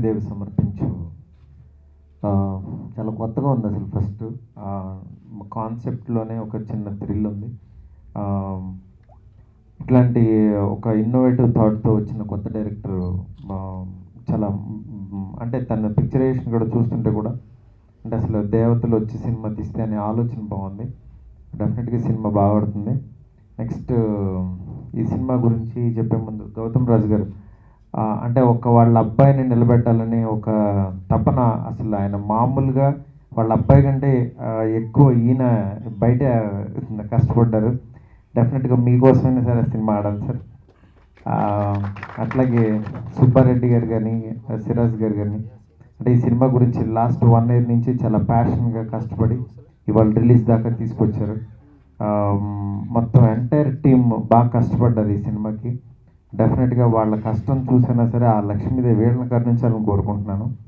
శ్రీదేవి సమర్పించు ఆ, చాలా కొత్తగా ఉంది అసలు ఫస్ట్ కాన్సెప్ట్లోనే ఒక చిన్న థ్రిల్ ఉంది ఆ, ఇట్లాంటి ఒక ఇన్నోవేటివ్ థాట్తో వచ్చిన కొత్త డైరెక్టర్ చాలా మ్, అంటే తన పిక్చరైజేషన్ కూడా చూస్తుంటే కూడా అంటే అసలు దేవతలు వచ్చి సినిమా తీస్తే అనే ఆలోచన బాగుంది డెఫినెట్గా సినిమా బాగుపడుతుంది నెక్స్ట్ ఈ సినిమా గురించి చెప్పే ముందు గౌతమ్ రాజు గారు ఆ, అంటే ఒక వాళ్ళ అబ్బాయిని నిలబెట్టాలని ఒక తపన అసలు ఆయన మామూలుగా వాళ్ళ అబ్బాయి కంటే ఆ, ఎక్కువ ఈయన బయట కష్టపడ్డారు డెఫినెట్గా మీకోసమైనా సరే సినిమా ఆడాలి సార్ ఆ, అట్లాగే సుబ్బారెడ్డి గారు కానీ సిరాజ్ గారు కానీ అంటే ఈ సినిమా గురించి లాస్ట్ వన్ ఇయర్ నుంచి చాలా ప్యాషన్గా కష్టపడి ఇవాళ రిలీజ్ దాకా తీసుకొచ్చారు ఆ, మొత్తం ఎంటైర్ టీమ్ బాగా కష్టపడ్డారు ఈ సినిమాకి డెఫినెట్గా వాళ్ళ కష్టం చూసైనా సరే ఆ లక్ష్మీదేవి వీళ్ళని కరుణించాలని కోరుకుంటున్నాను